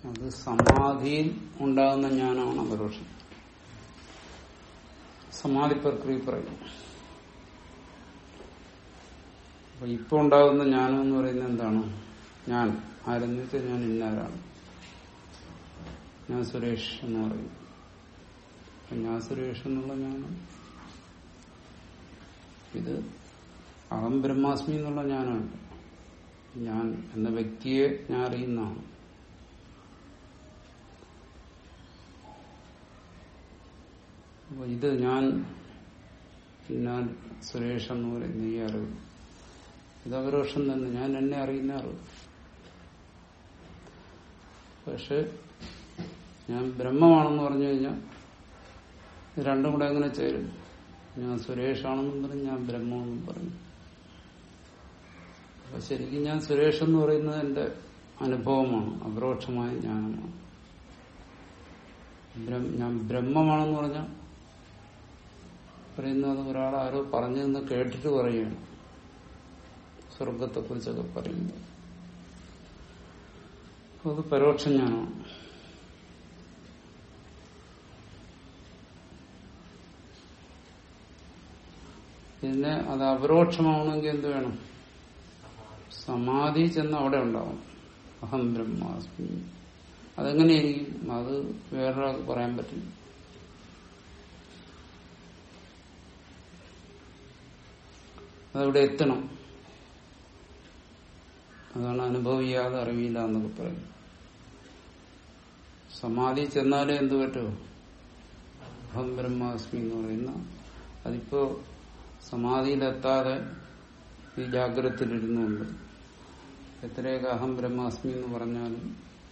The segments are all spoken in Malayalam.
അത് സമാധിയിൽ ഉണ്ടാകുന്ന ജ്ഞാനമാണ് അപരോക്ഷം സമാധി പ്രക്രിയ പറയും അപ്പൊ ഇപ്പൊ ഉണ്ടാകുന്ന ജ്ഞാനം എന്ന് പറയുന്നത് എന്താണ് ഞാൻ ആരെന്ന് വെച്ചാൽ ഞാൻ ഇന്നാരാണ് ഞാൻ സുരേഷ് എന്ന് പറയും അപ്പൊ ഞാൻ സുരേഷ് എന്നുള്ള ജ്ഞാനം ഇത് അഹം ബ്രഹ്മാസ്മി എന്നുള്ള ഞാനാണ് ഞാൻ എന്ന വ്യക്തിയെ ഞാൻ അറിയുന്നതാണ് അപ്പൊ ഇത് ഞാൻ ഞാൻ സുരേഷ് എന്ന് പറയുന്ന ഈ അറിവ് ഇത് അപരോക്ഷം തന്നെ ഞാൻ എന്നെ അറിയുന്ന അറിവ് പക്ഷെ ഞാൻ ബ്രഹ്മമാണെന്ന് പറഞ്ഞു കഴിഞ്ഞാൽ ഇത് രണ്ടും കൂടെ എങ്ങനെ ചേരും ഞാൻ സുരേഷാണെന്നും പറഞ്ഞു ഞാൻ ബ്രഹ്മമെന്നും പറഞ്ഞു അപ്പൊ ശരിക്കും ഞാൻ സുരേഷ് എന്ന് പറയുന്നത് എന്റെ അനുഭവമാണ് അപരോക്ഷമായ ജ്ഞാനമാണ് ബ്രഹ്മ- ഞാൻ ബ്രഹ്മമാണെന്ന് പറഞ്ഞാൽ പറയുന്നത് ഒരാൾ ആരോ പറഞ്ഞതെന്ന് കേട്ടിട്ട് പറയുകയാണ് സ്വർഗത്തെ കുറിച്ചൊക്കെ പറയുന്നത് അപ്പൊ അത് പരോക്ഷ ജ്ഞാനമാണ് പിന്നെ അത് അപരോക്ഷമാവണമെങ്കിൽ എന്ത് വേണം സമാധി ചെന്ന് അവിടെ ഉണ്ടാവും അഹം ബ്രഹ്മാസ്മി അതെങ്ങനെയായിരിക്കും അത് വേറൊരാൾക്ക് പറയാൻ പറ്റില്ല അതവിടെ എത്തണം അതാണ് അനുഭവിയാതെ അറിവില്ല എന്നൊക്കെ പറയും സമാധി ചെന്നാലേ എന്ത് പറ്റുമോ അഹം ബ്രഹ്മാസ്മി എന്ന് പറയുന്ന അതിപ്പോ സമാധിയിലെത്താതെ ഈ ജാഗ്രതയിലിരുന്നുകൊണ്ട് എത്രയൊക്കെ അഹം ബ്രഹ്മാസ്മി എന്ന് പറഞ്ഞാലും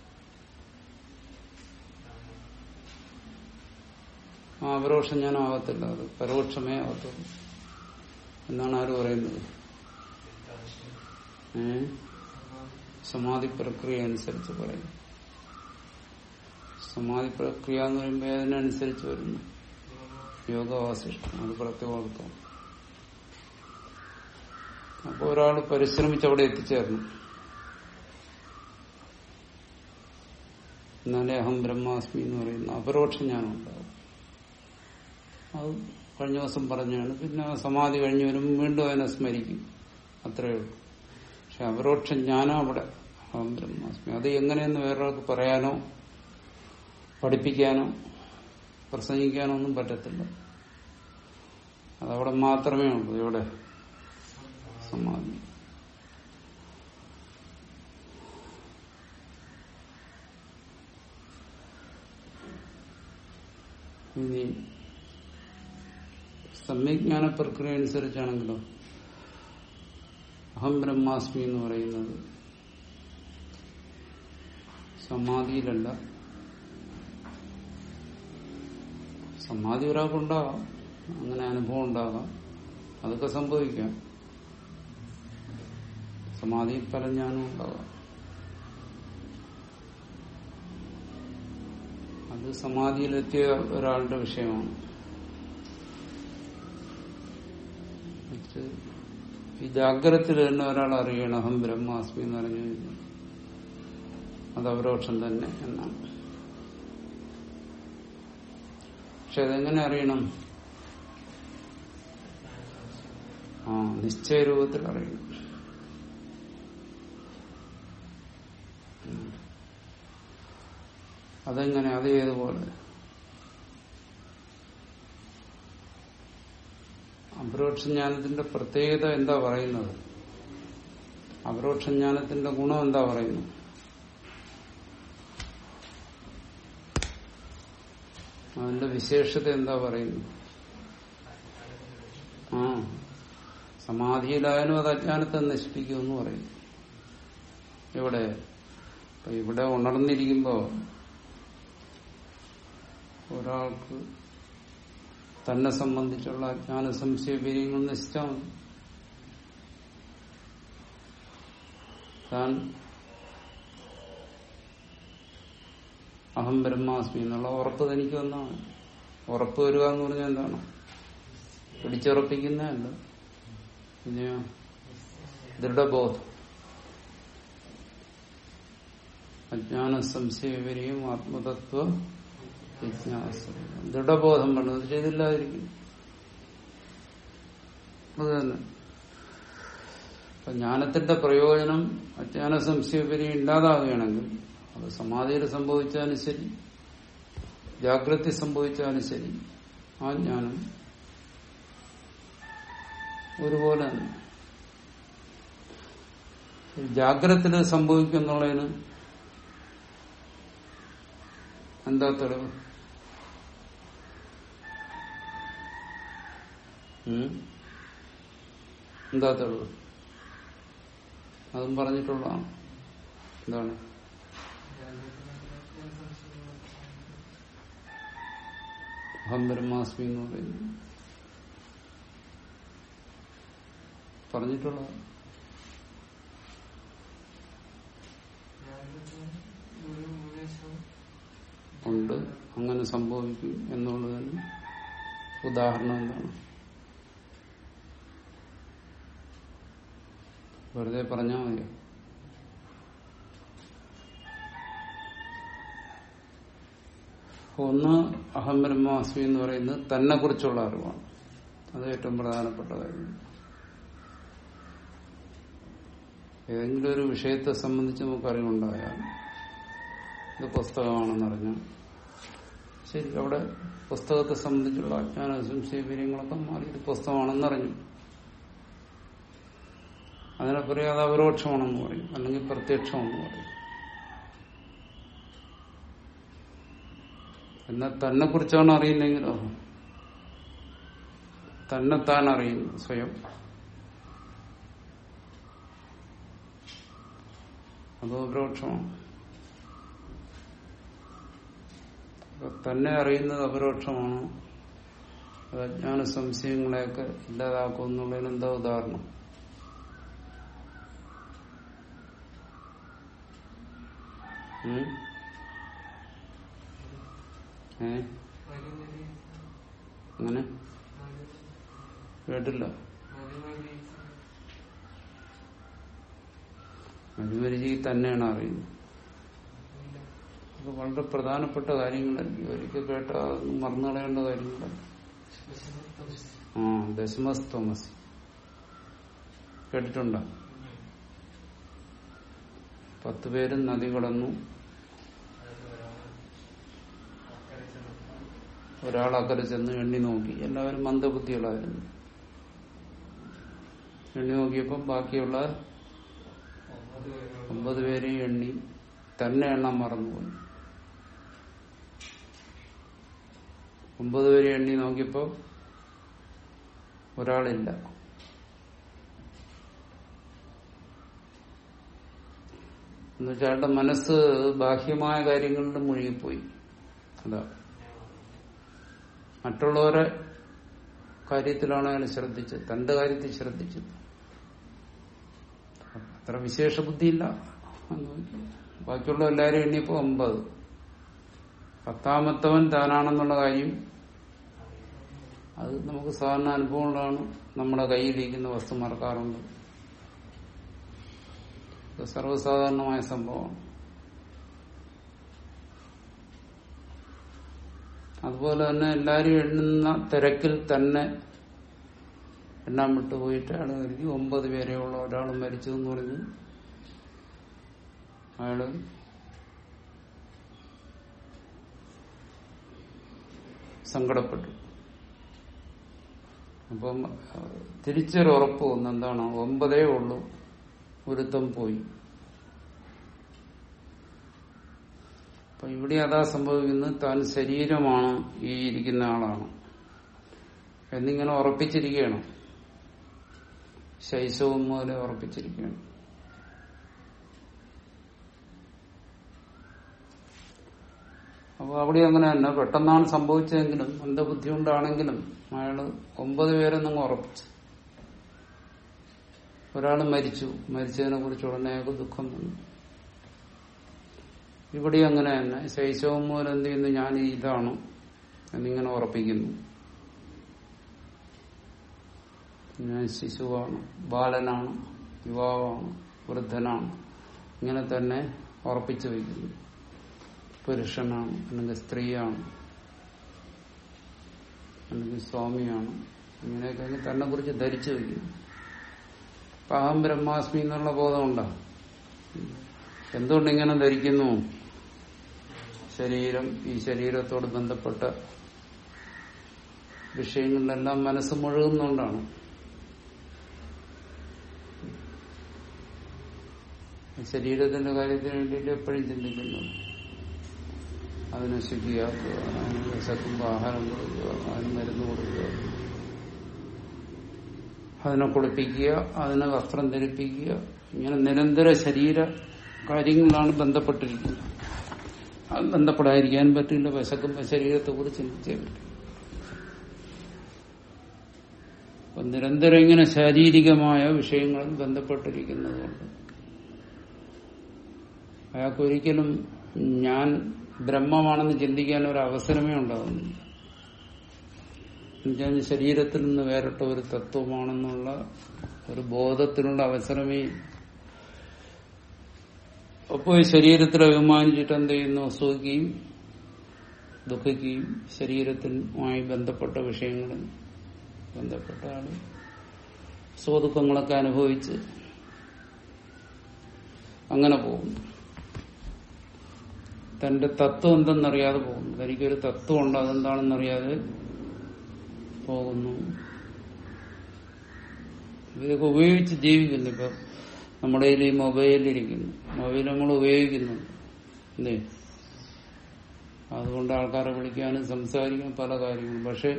ആ അപരോക്ഷം ഞാൻ ആകത്തില്ല അത് പരോക്ഷമേ ആകത്തുള്ളൂ എന്നാണ് ആര് പറയുന്നത് ഏ സമാധി പ്രക്രിയ അനുസരിച്ച് പറയും സമാധി പ്രക്രിയ എന്ന് പറയുമ്പോൾ അതിനനുസരിച്ച് വരുന്നു യോഗവാസിഷ്ടം അത് പ്രത്യേകം അപ്പോൾ ഒരാൾ പരിശ്രമിച്ച് അവിടെ എത്തിച്ചേർന്നു എന്നാലേ അഹം ബ്രഹ്മാസ്മി എന്ന് പറയുന്ന അപരോക്ഷ ജ്ഞാനം ഉണ്ടാവും അത് കഴിഞ്ഞ ദിവസം പറഞ്ഞാണ് പിന്നെ ആ സമാധി കഴിഞ്ഞ് വരുമ്പോൾ വീണ്ടും അതിനെ സ്മരിക്കും അത്രയേ ഉള്ളൂ പക്ഷെ അപരോക്ഷ ജ്ഞാനം അവിടെ അഹം ബ്രഹ്മാസ്മി അത് എങ്ങനെയെന്ന് വേറൊരാൾക്ക് പറയാനോ പഠിപ്പിക്കാനോ പ്രസംഗിക്കാനോ ഒന്നും പറ്റത്തില്ല അതവിടെ മാത്രമേ ഉള്ളൂ ഇവിടെ സമാധി ഇനി സമ്യജ്ഞാന പ്രക്രിയ അനുസരിച്ചാണെങ്കിലോ അഹം ബ്രഹ്മാസ്മി എന്ന് പറയുന്നത് സമാധിയിലല്ല സമാധി ഒരാൾക്കുണ്ടാകാം അങ്ങനെ അനുഭവം ഉണ്ടാകാം അതൊക്കെ സംഭവിക്കാം സമാധിയിൽ പല ജ്ഞാനവും ഉണ്ടാകാം അത് സമാധിയിലെത്തിയ ഒരാളുടെ വിഷയമാണ് മറ്റ് ഈ ജാഗ്രതത്തിൽ തന്നെ ഒരാൾ അറിയണം അഹം ബ്രഹ്മാസ്മി എന്ന് പറഞ്ഞു കഴിഞ്ഞാൽ അത് അപരോക്ഷം തന്നെ എന്നാണ് പക്ഷെ അതെങ്ങനെ അറിയണം ആ നിശ്ചയരൂപത്തിൽ അറിയണം ഉം. അതെങ്ങനെ അത് ഏതുപോലെ അപരോക്ഷ ജ്ഞാനത്തിന്റെ പ്രത്യേകത എന്താ പറയുന്നത് അപരോക്ഷ ജ്ഞാനത്തിന്റെ ഗുണം എന്താ പറയുന്നത് അതിന്റെ വിശേഷത എന്താ പറയുന്നത് ആ സമാധിയിലായാലും അത് അജ്ഞാനത്തെ നശിപ്പിക്കുമെന്ന് പറയും ഇവിടെ ഇപ്പൊ ഇവിടെ ഉണർന്നിരിക്കുമ്പോ ഒരാൾക്ക് തന്നെ സംബന്ധിച്ചുള്ള അജ്ഞാന സംശയ വീര്യങ്ങൾ നശിച്ചാൽ മതി താൻ അഹം ബ്രഹ്മാസ്മി എന്നുള്ള ഉറപ്പ് തനിക്ക് വന്നാണ് ഉറപ്പ് വരിക എന്ന് പറഞ്ഞാൽ എന്താണ് പിടിച്ചുറപ്പിക്കുന്നതല്ല പിന്നെയോ ദൃഢബോധം അജ്ഞാന സംശയവരെയും ആത്മതത്വ ജിജ്ഞാസ ദൃഢബോധം വേണം അത് ചെയ്തില്ലാതിരിക്കും അത് തന്നെ അപ്പൊ ജ്ഞാനത്തിന്റെ പ്രയോജനം അജ്ഞാന സംശയപരി ഇല്ലാതാവുകയാണെങ്കിൽ അത് സമാധിയിൽ സംഭവിച്ചാലും ശരി ജാഗ്രത സംഭവിച്ചാലും ശരി ആ ജ്ഞാനം ഒരുപോലെ തന്നെ ജാഗ്രത സംഭവിക്കുന്നുള്ളതിന് എന്താ തെളിവ് ഉം? എന്താ തെളിവ് അതും പറഞ്ഞിട്ടുള്ളതാണ് എന്താണ് അഹം ബ്രഹ്മാസ്മി എന്ന് പറയുന്നത് പറഞ്ഞിട്ടുള്ള ഉണ്ട് അങ്ങനെ സംഭവിക്കും എന്നുള്ളതിന് ഉദാഹരണം എന്താണ് വെറുതെ പറഞ്ഞാൽ മതിയോ ഒന്ന് അഹം ബ്രഹ്മാസ്മി എന്ന് പറയുന്നത് തന്നെ കുറിച്ചുള്ള അറിവാണ് അത് ഏറ്റവും പ്രധാനപ്പെട്ട കാര്യം ഏതെങ്കിലും ഒരു വിഷയത്തെ സംബന്ധിച്ച് നമുക്ക് അറിവുണ്ടായാൽ ഇത് പുസ്തകമാണെന്നറിഞ്ഞാൽ ശരി അവിടെ പുസ്തകത്തെ സംബന്ധിച്ചുള്ള അജ്ഞാന സംശയപര്യങ്ങളൊക്കെ മാറി ഇത് പുസ്തകമാണെന്നറിഞ്ഞു അതിനെ പറയാതെ അപരോക്ഷമാണെന്ന് പറയും അല്ലെങ്കിൽ പ്രത്യക്ഷമെന്ന് പറയും എന്നാൽ തന്നെ കുറിച്ചാണ് അറിയുന്നെങ്കിലോ തന്നെ താൻ അറിയുന്നു സ്വയം അതോ അപരോക്ഷമാണ് അപ്പൊ തന്നെ അറിയുന്നത് അപരോക്ഷമാണ് അത് അജ്ഞാന സംശയങ്ങളെയൊക്കെ ഇല്ലാതാക്കും എന്നുള്ളതിന് എന്താ ഉദാഹരണം ഉം? ഏ അങ്ങനെ കേട്ടില്ല അനുവരിജി തന്നെയാണ് അറിയുന്നത് അത് വളരെ പ്രധാനപ്പെട്ട കാര്യങ്ങളല്ല ഒരിക്കൽ കേട്ടാ അതൊന്നും മറന്നു കളയേണ്ട കാര്യങ്ങളല്ല ആ ദശമസ് തോമസ് കേട്ടിട്ടുണ്ടോ പത്ത് പേരും നദി കടന്നു ഒരാൾ അക്കരെ ചെന്ന് എണ്ണി നോക്കി എല്ലാവരും മന്ദബുദ്ധികളായിരുന്നു എണ്ണി നോക്കിയപ്പോൾ ബാക്കിയുള്ള ഒമ്പത് പേരെയും എണ്ണി തന്നെ എണ്ണം മറന്നുപോയി ഒമ്പത് പേരെ എണ്ണി നോക്കിയപ്പോ ഒരാളില്ല എന്നുവെച്ചാൽ അയാളുടെ മനസ്സ് ബാഹ്യമായ കാര്യങ്ങളിൽ മുഴുകിപ്പോയി അതാ മറ്റുള്ളവരെ കാര്യത്തിലാണ് അയാൾ ശ്രദ്ധിച്ചത് തന്റെ കാര്യത്തിൽ ശ്രദ്ധിച്ചത് അത്ര വിശേഷ ബുദ്ധിയില്ല ബാക്കിയുള്ള എല്ലാവരും എണ്ണിയപ്പോ ഒമ്പത് പത്താമത്തവൻ താനാണെന്നുള്ള കാര്യം അത് നമുക്ക് സാധാരണ അനുഭവങ്ങളാണ് നമ്മുടെ കയ്യിലിരിക്കുന്ന വസ്തു മറക്കാറുണ്ട് ഇത് സർവ്വസാധാരണമായ സംഭവമാണ് അതുപോലെ തന്നെ എല്ലാരും എണ്ണുന്ന തിരക്കിൽ തന്നെ എണ്ണാൻ വിട്ടുപോയിട്ട് അയാൾ കരുതി ഒമ്പത് പേരെയുള്ള ഒരാൾ മരിച്ചു എന്ന് പറഞ്ഞ് അയാള് സങ്കടപ്പെട്ടു അപ്പം തിരിച്ചൊരു ഉറപ്പ് വന്നു എന്താണ് ഒമ്പതേ ഉള്ളൂ ഒരുത്തം പോയി അപ്പൊ ഇവിടെ അതാ സംഭവിക്കുന്നത് താൻ ശരീരമാണ് ഈ ഇരിക്കുന്ന ആളാണ് എന്നിങ്ങനെ ഉറപ്പിച്ചിരിക്കുകയാണ് ശൈശവം പോലെ ഉറപ്പിച്ചിരിക്കുകയാണ് അപ്പൊ അവിടെ അങ്ങനെ തന്നെ പെട്ടെന്നാണ് സംഭവിച്ചതെങ്കിലും മന്ദബുദ്ധി കൊണ്ടാണെങ്കിലും അയാള് ഒമ്പത് പേരെന്നങ്ങ് ഉറപ്പിച്ചു ഒരാൾ മരിച്ചു മരിച്ചതിനെ കുറിച്ച് ഉടനെ അയാൾക്ക് ദുഃഖം വന്നു ഇവിടെ അങ്ങനെ തന്നെ ശൈശവം മൂലം എന്ത് ചെയ്യുന്നു ഞാൻ ഇതാണ് എന്നിങ്ങനെ ഉറപ്പിക്കുന്നു ഞാൻ ശിശുവാണ് ബാലനാണ് യുവാവാണ് വൃദ്ധനാണ് ഇങ്ങനെ തന്നെ ഉറപ്പിച്ചു വയ്ക്കുന്നു പുരുഷനാണ് അല്ലെങ്കിൽ സ്ത്രീയാണ് അല്ലെങ്കിൽ സ്വാമിയാണ് ഇങ്ങനെയൊക്കെ തന്നെ കുറിച്ച് ധരിച്ചു വയ്ക്കുന്നു അപ്പൊ അഹം ബ്രഹ്മാസ്മി എന്നുള്ള ബോധമുണ്ടോ എന്തുകൊണ്ട് ഇങ്ങനെ ധരിക്കുന്നു ശരീരം ഈ ശരീരത്തോട് ബന്ധപ്പെട്ട വിഷയങ്ങളിലെല്ലാം മനസ്സ് മുഴുകുന്നുകൊണ്ടാണ് ശരീരത്തിന്റെ കാര്യത്തിന് വേണ്ടിയിട്ട് എപ്പോഴും ചിന്തിക്കുന്നു അതിനെ ശുചിയാക്കുക അതിന് വിശക്കുമ്പോൾ ആഹാരം കൊടുക്കുക അതിന് മരുന്ന് കൊടുക്കുക അതിനെ കുളിപ്പിക്കുക അതിനെ വസ്ത്രം ധരിപ്പിക്കുക ഇങ്ങനെ നിരന്തര ശരീര കാര്യങ്ങളാണ് ബന്ധപ്പെട്ടിരിക്കുന്നത് അത് ബന്ധപ്പെടാതിരിക്കാൻ പറ്റില്ല വിശക്കുമ്പോൾ ശരീരത്തെ കുറിച്ച് ചിന്തിച്ചേ പറ്റും അപ്പൊ നിരന്തരം ഇങ്ങനെ ശാരീരികമായ വിഷയങ്ങളിൽ ബന്ധപ്പെട്ടിരിക്കുന്നതുകൊണ്ട് അയാൾക്ക് ഒരിക്കലും ഞാൻ ബ്രഹ്മമാണെന്ന് ചിന്തിക്കാൻ ഒരു അവസരമേ ഉണ്ടാകുന്നില്ല എന്നുവെച്ചാൽ ശരീരത്തിൽ നിന്ന് വേറിട്ട ഒരു തത്വമാണെന്നുള്ള ഒരു ബോധത്തിനുള്ള അവസരമേ അപ്പോൾ ഈ ശരീരത്തിൽ അഭിമാനിച്ചിട്ട് എന്ത് ചെയ്യുന്നു സുഖിക്കുകയും ദുഃഖിക്കുകയും ശരീരത്തിനുമായി ബന്ധപ്പെട്ട വിഷയങ്ങളിൽ ബന്ധപ്പെട്ട ആള് സുഖദുഃഖങ്ങളൊക്കെ അനുഭവിച്ച് അങ്ങനെ പോകുന്നു തന്റെ തത്വം എന്തെന്നറിയാതെ പോകുന്നു തനിക്കൊരു തത്വം ഉണ്ട് അതെന്താണെന്നറിയാതെ പോകുന്നു ഇതൊക്കെ ഉപയോഗിച്ച് ജീവിക്കുന്നു ഇപ്പൊ നമ്മുടെ കയ്യിൽ ഈ മൊബൈലിരിക്കുന്നു മൊബൈൽ നമ്മൾ ഉപയോഗിക്കുന്നുണ്ട് എന്തേ അതുകൊണ്ട് ആൾക്കാരെ വിളിക്കാനും സംസാരിക്കാനും പല കാര്യങ്ങളും പക്ഷെ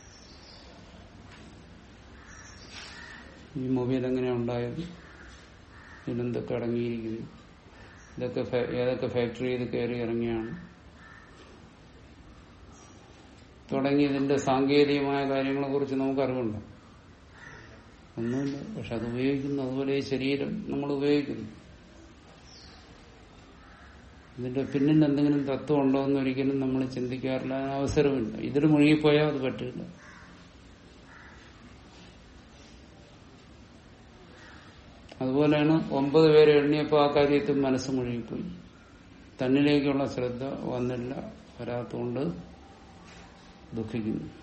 ഈ മൊബൈൽ എങ്ങനെയാ ഉണ്ടായത് ഇതിനെന്തൊക്കെ അടങ്ങിയിരിക്കുന്നു ഇതൊക്കെ ഫാ- ഏതൊക്കെ ഫാക്ടറിയിൽ കയറി ഇറങ്ങിയാണ് തുടങ്ങി ഇതിന്റെ സാങ്കേതികമായ കാര്യങ്ങളെ കുറിച്ച് നമുക്ക് അറിവുണ്ടോ ഒന്നുമില്ല പക്ഷെ അത് ഉപയോഗിക്കുന്നു അതുപോലെ ഈ ശരീരം നമ്മൾ ഉപയോഗിക്കുന്നു ഇതിന്റെ പിന്നിൽ എന്തെങ്കിലും തത്വം ഉണ്ടോ എന്ന് ഒരിക്കലും നമ്മൾ ചിന്തിക്കാറില്ല അതിന് അവസരമില്ല ഇതിൽ മുഴുകിപ്പോയാൽ അത് പറ്റില്ല അതുപോലെയാണ് ഒമ്പത് പേരെ എണ്ണിയപ്പോൾ ആ കാര്യത്തിൽ മനസ്സ് മുഴുകിപ്പോയി തന്നിലേക്കുള്ള ശ്രദ്ധ വന്നില്ല വരാത്തതുകൊണ്ട് ദുഃഖിക്കുന്നു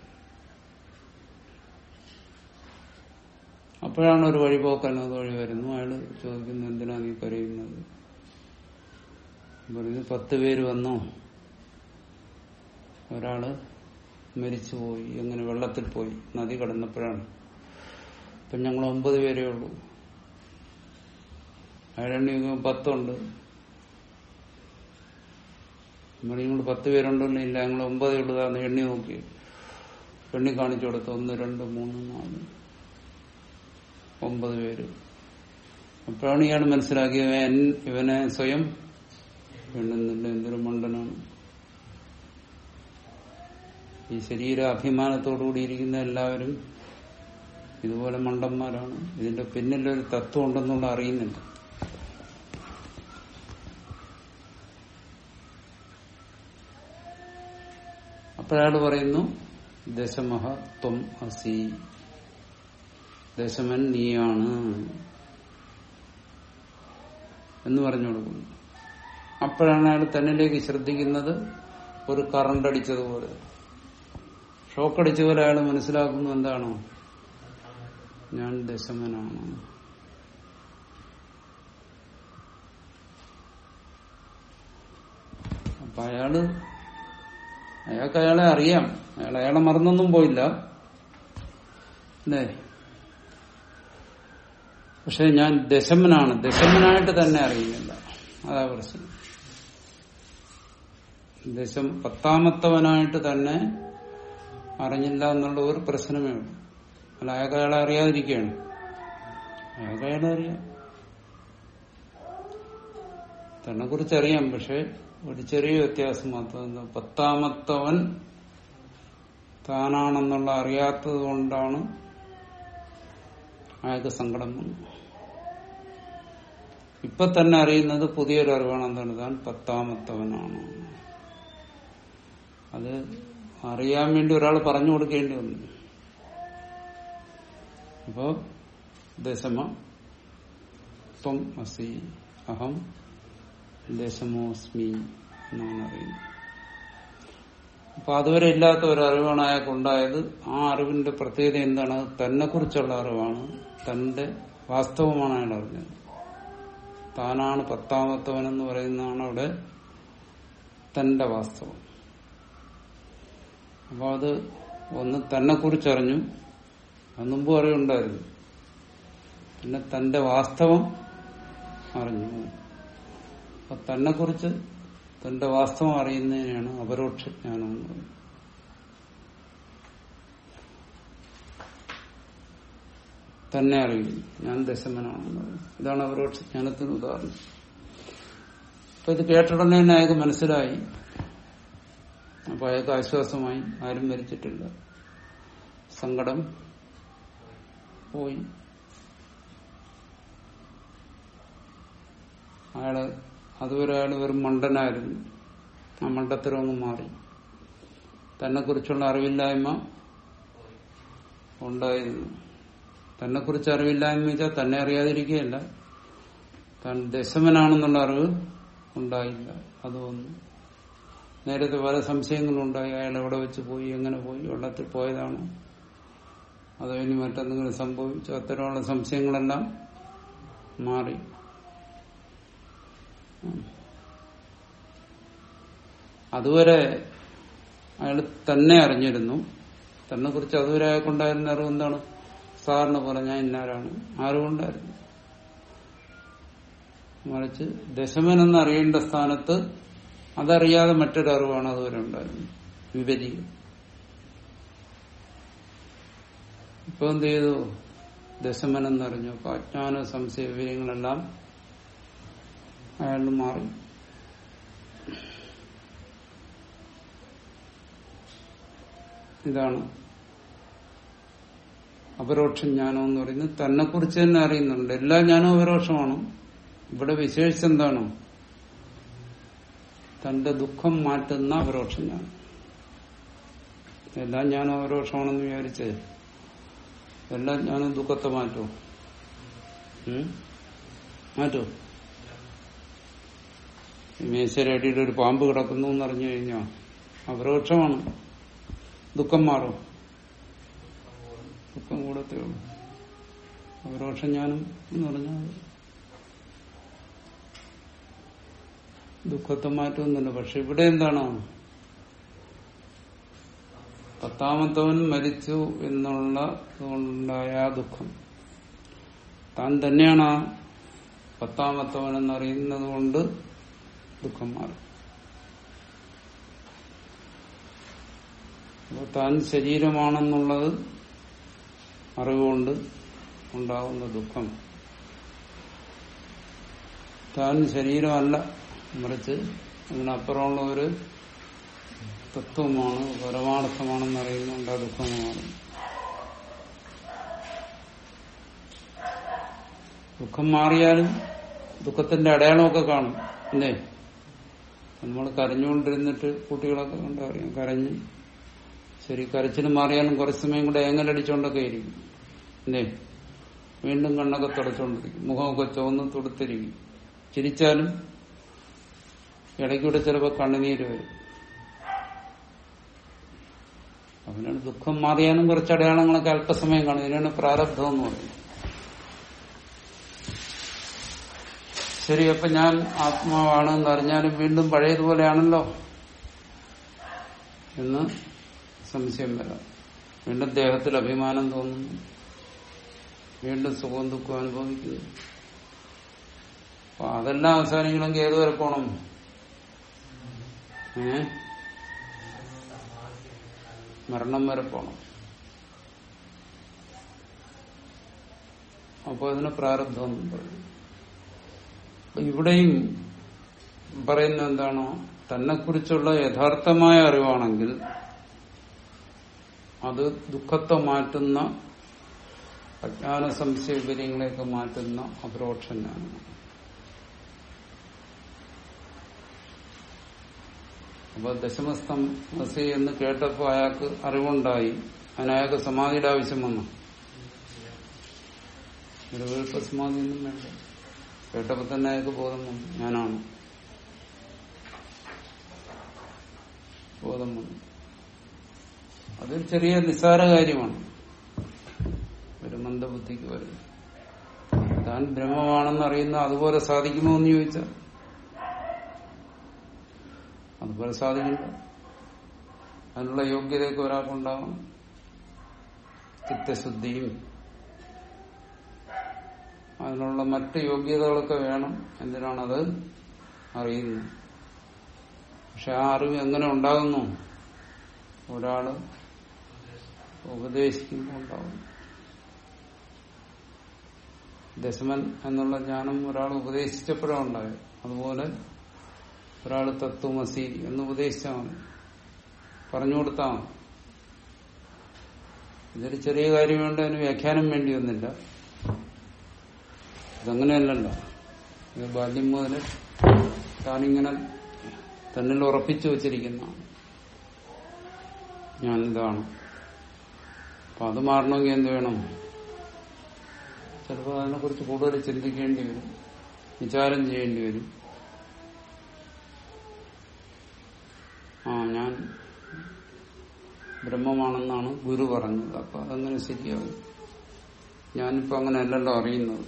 അപ്പോഴാണ് ഒരു വഴിപോക്കൻ അത് വഴി വരുന്നു അയാള് ചോദിക്കുന്നു എന്തിനാ നീ കരയുന്നത് പറയുന്നു പത്ത് പേര് വന്നോ ഒരാള് മരിച്ചുപോയി എങ്ങനെ വെള്ളത്തിൽ പോയി നദി കടന്നപ്പോഴാണ് ഇപ്പം ഞങ്ങൾ ഒമ്പത് പേരേ ഉള്ളൂ അയാളെണ്ണി പത്തുണ്ട് നിങ്ങൾ പത്ത് പേരുണ്ടല്ലോ ഇല്ല ഞങ്ങൾ ഒമ്പതേ ഉള്ളതാന്ന് എണ്ണി നോക്കി എണ്ണി കാണിച്ചു കൊടുത്തു ഒന്ന് രണ്ട് മൂന്ന് നാല് ഒമ്പത് പേര് അപ്പോഴാണ് ഇയാൾ മനസ്സിലാക്കിയത് ഇവൻ ഇവനെ സ്വയം എണ്ണുന്നില്ല എന്തൊരു മണ്ടനാണ് ഈ ശരീര അഭിമാനത്തോടുകൂടി ഇരിക്കുന്ന എല്ലാവരും ഇതുപോലെ മണ്ടന്മാരാണ് ഇതിന്റെ പിന്നിലൊരു തത്വം ഉണ്ടെന്നുള്ള അറിയുന്നില്ല അപ്പോഴയാൾ പറയുന്നു ദശമഹ ത്വം അസി ദശമൻ നീയാണ് എന്ന് പറഞ്ഞു കൊടുക്കുന്നു അപ്പോഴാണ് അയാൾ തന്നിലേക്ക് ശ്രദ്ധിക്കുന്നത് ഒരു കറണ്ട് അടിച്ചതുപോലെ ഷോക്ക് അടിച്ച പോലെ അയാൾ മനസ്സിലാക്കുന്നു എന്താണോ ഞാൻ ദശമനാണ് അപ്പൊ അയാള് അയാൾക്ക് അയാളെ അറിയാം അയാൾ അയാളെ മറന്നൊന്നും പോയില്ല അല്ലേ പക്ഷെ ഞാൻ ദശമനാണ് ദശമനായിട്ട് തന്നെ അറിയുന്നില്ല അതാ പ്രശ്നം ദശം പത്താമത്തവനായിട്ട് തന്നെ അറിഞ്ഞില്ല എന്നുള്ള ഒരു പ്രശ്നമേ ഉള്ളൂ അല്ല അയാൾക്ക് അയാളെ അറിയാതിരിക്കുകയാണ് അയാൾക്ക് അയാളെ അറിയാം തന്നെ കുറിച്ച് അറിയാം പക്ഷെ ഒരു ചെറിയ വ്യത്യാസം മാത്രം എന്താ പത്താമത്തവൻ താനാണെന്നുള്ള അറിയാത്തത് കൊണ്ടാണ് അയാൾക്ക് സങ്കടം വന്നത് ഇപ്പൊ തന്നെ അറിയുന്നത് പുതിയൊരു അറിവാണ് എന്താണ് താൻ പത്താമത്തവനാണ് അത് അറിയാൻ വേണ്ടി ഒരാൾ പറഞ്ഞു കൊടുക്കേണ്ടി വന്നു അപ്പോ ദശമ ത്വം അസി അഹം ദശമോസ്മി എന്നാണ് അറിയുന്നത് അപ്പൊ അതുവരെ ഇല്ലാത്ത ഒരു അറിവാണ് അയാൾക്കുണ്ടായത് ആ അറിവിന്റെ പ്രത്യേകത എന്താണ് അത് തന്നെ കുറിച്ചുള്ള അറിവാണ് തന്റെ വാസ്തവമാണ് അയാൾ അറിഞ്ഞത് താനാണ് പത്താമത്തവൻ എന്ന് പറയുന്നതാണ് അവിടെ തന്റെ വാസ്തവം അപ്പൊ അത് ഒന്ന് തന്നെ കുറിച്ചറിഞ്ഞു അത് മുമ്പും അറിവുണ്ടായിരുന്നു പിന്നെ തന്റെ വാസ്തവം അറിഞ്ഞു അപ്പൊ തന്നെ കുറിച്ച് തന്റെ വാസ്തവം അറിയുന്നതിനാണ് അപരോക്ഷ ജ്ഞാനം എന്ന് പറയുന്നത് തന്നെ അറിയുന്നു ഞാൻ ദശമനാണെന്ന് പറയുന്നത് ഇതാണ് അപരോക്ഷ ജ്ഞാനത്തിന് ഉദാഹരണം അപ്പൊ ഇത് കേട്ടുടനെ തന്നെ അയാൾക്ക് മനസ്സിലായി അപ്പൊ അയാൾക്ക് ആശ്വാസമായി ആരും മരിച്ചിട്ടില്ല സങ്കടം പോയി അയാള് അതുവരെ അയാൾ വെറും മണ്ടനായിരുന്നു ആ മണ്ടത്തരം അങ്ങ് മാറി തന്നെ കുറിച്ചുള്ള അറിവില്ലായ്മ ഉണ്ടായിരുന്നു തന്നെ കുറിച്ച് അറിവില്ലായ്മ വെച്ചാൽ തന്നെ അറിയാതിരിക്കുകയല്ല താൻ ദശമനാണെന്നുള്ള അറിവ് ഉണ്ടായില്ല അത് വന്നു നേരത്തെ പല സംശയങ്ങളുണ്ടായി അയാൾ എവിടെ വെച്ച് പോയി എങ്ങനെ പോയി വെള്ളത്തിൽ പോയതാണോ അതോ ഇനി മറ്റെന്തെങ്കിലും സംഭവിച്ചു അത്തരമുള്ള സംശയങ്ങളെല്ലാം മാറി അതുവരെ അയാൾ തന്നെ അറിഞ്ഞിരുന്നു തന്നെ കുറിച്ച് അതുവരെ അയാൾക്കുണ്ടായിരുന്ന അറിവ് എന്താണ് സാറിന് പോലെ ഞാൻ ഇന്നാരാണ് ആരുകൊണ്ടായിരുന്നു മറിച്ച് ദശമൻ എന്നറിയേണ്ട സ്ഥാനത്ത് അതറിയാതെ മറ്റൊരു അറിവാണ് അതുവരെ ഉണ്ടായിരുന്നത് വിപരീതം ഇപ്പൊ എന്ത് ചെയ്തു ദശമൻ എന്നറിഞ്ഞു അപ്പൊ അജ്ഞാന സംശയ വിവരങ്ങളെല്ലാം അയാളിൽ മാറി ഇതാണ് അപരോക്ഷ ജ്ഞാനം എന്ന് പറയുന്നത് തന്നെ കുറിച്ച് തന്നെ അറിയുന്നുണ്ട് എല്ലാ ജ്ഞാനവും അപരോക്ഷമാണ് ഇവിടെ വിശേഷിച്ചെന്താണ് തന്റെ ദുഃഖം മാറ്റുന്ന അപരോക്ഷ ജ്ഞാനം എല്ലാ ജ്ഞാനവും അപരോക്ഷമാണെന്ന് വിചാരിച്ച് എല്ലാ ജ്ഞാനവും ദുഃഖത്തെ മാറ്റുമോ ഉം? മാറ്റുമോ മേശരടിയുടെ ഒരു പാമ്പ് കിടക്കുന്നു എന്ന് അറിഞ്ഞു കഴിഞ്ഞാൽ അപരോക്ഷമാണ് ദുഃഖം മാറും ദുഃഖം കൂടത്തേ ഉള്ളൂ അപരോക്ഷം ഞാനും എന്ന് പറഞ്ഞാൽ ദുഃഖത്തെ മാറ്റുമെന്നില്ല പക്ഷെ ഇവിടെ എന്താണ് പത്താമത്തവൻ മരിച്ചു എന്നുള്ള ഉണ്ടായ ആ ദുഃഖം താൻ തന്നെയാണ് ആ പത്താമത്തവൻ എന്നറിയുന്നത് കൊണ്ട് ദുഃഖം മാറും അപ്പോൾ താൻ ശരീരമാണെന്നുള്ളത് അറിവുകൊണ്ട് ഉണ്ടാകുന്ന ദുഃഖം താൻ ശരീരമല്ല മറിച്ച് അതിനപ്പുറമുള്ള ഒരു തത്വമാണ് പരമാർത്ഥമാണെന്ന് അറിയുന്നുണ്ട് ആ ദുഃഖമാണ് ദുഃഖം മാറിയാലും ദുഃഖത്തിന്റെ അടയാളമൊക്കെ കാണും അല്ലേ നമ്മൾ കരഞ്ഞുകൊണ്ടിരുന്നിട്ട് കുട്ടികളൊക്കെ കണ്ടറിയാം കരഞ്ഞ് ശരി കരച്ചിൽ മാറിയാലും കുറച്ച് സമയം കൂടെ ഏങ്ങലടിച്ചോണ്ടൊക്കെ ഇരിക്കും അല്ലേ വീണ്ടും കണ്ണൊക്കെ തുടച്ചുകൊണ്ടിരിക്കും മുഖമൊക്കെ ചുവന്ന് തുടുത്തിരിക്കും ചിരിച്ചാലും ഇടയ്ക്കൂടെ ചിലപ്പോൾ കണ്ണുനീര് വരും അവനാണ് ദുഃഖം മാറിയാലും കുറച്ച് അടയാളങ്ങളൊക്കെ അല്പസമയം കാണും ഇതിനാണ് പ്രാരബ്ധം എന്ന് പറയുന്നത് ശരി അപ്പൊ ഞാൻ ആത്മാവാണ് എന്ന് അറിഞ്ഞാലും വീണ്ടും പഴയതുപോലെയാണല്ലോ എന്ന് സംശയം വരാം വീണ്ടും ദേഹത്തിൽ അഭിമാനം തോന്നുന്നു വീണ്ടും സുഖവും ദുഃഖവും അനുഭവിക്കുന്നു അപ്പൊ അതെല്ലാം അവസാനിക്കണമെങ്കിൽ ഏതുവരെ പോണം ഏ മരണം വരെ പോണം അപ്പോൾ അതിന് പ്രാരബ്ധം എന്നും പറയും അപ്പൊ ഇവിടെയും പറയുന്ന എന്താണോ തന്നെക്കുറിച്ചുള്ള യഥാർത്ഥമായ അറിവാണെങ്കിൽ അത് ദുഃഖത്തെ മാറ്റുന്ന അജ്ഞാന സംശയ വിവരങ്ങളെയൊക്കെ മാറ്റുന്ന അപരോക്ഷനാണ് അപ്പൊ ദശമസ്തംസി എന്ന് കേട്ടപ്പോ അയാൾക്ക് അറിവുണ്ടായി അതിനയാൾക്ക് സമാധിയുടെ ആവശ്യം വന്നു ഒരു വീഴ്പ സമാധി ഒന്നും വേണ്ട കേട്ടപ്പോ തന്നെ അയാൾക്ക് ബോധം വന്നു ഞാനാണ് ബോധം വന്നു അതൊരു ചെറിയ നിസ്സാര കാര്യമാണ് ഒരു മന്ദബുദ്ധിക്ക് വരും താൻ ബ്രഹ്മമാണെന്ന് അറിയുന്ന അതുപോലെ സാധിക്കുമോ എന്ന് ചോദിച്ചാൽ അതുപോലെ സാധിക്കില്ല അതിനുള്ള യോഗ്യതയൊക്കെ ഒരാൾക്കുണ്ടാവണം ചിത്തശുദ്ധിയും അതിനുള്ള മറ്റ് യോഗ്യതകളൊക്കെ വേണം എന്തിനാണത് അറിയുന്നത് പക്ഷെ ആ അറിവ് എങ്ങനെ ഉണ്ടാകുന്നു ഒരാള് ഉപദേശിക്കുമ്പോൾ ഉണ്ടാകുന്നു ദശമൻ എന്നുള്ള ജ്ഞാനം ഒരാൾ ഉപദേശിച്ചപ്പോഴാണ് ഉണ്ടായത് അതുപോലെ ഒരാൾ തത്വമസി എന്ന് ഉപദേശിച്ചാൽ മതി പറഞ്ഞു കൊടുത്താൽ മതി ഇതൊരു ചെറിയ കാര്യം വേണ്ട അതിന് വ്യാഖ്യാനം വേണ്ടി വന്നില്ല ഇതങ്ങനെയല്ലല്ലോ ഇത് ബാല്യം മുതൽ താനിങ്ങനെ തന്നിൽ ഉറപ്പിച്ചു വച്ചിരിക്കുന്ന ഞാനിതാണ് അപ്പൊ അത് മാറണമെങ്കിൽ എന്ത് വേണം ചിലപ്പോൾ അതിനെക്കുറിച്ച് കൂടുതൽ ചിന്തിക്കേണ്ടി വരും വിചാരം ചെയ്യേണ്ടി വരും ആ ഞാൻ ബ്രഹ്മമാണെന്നാണ് ഗുരു പറഞ്ഞത് അപ്പൊ അതങ്ങനെ ശരിയാവും ഞാനിപ്പോ അങ്ങനെ അല്ലല്ലോ അറിയുന്നത്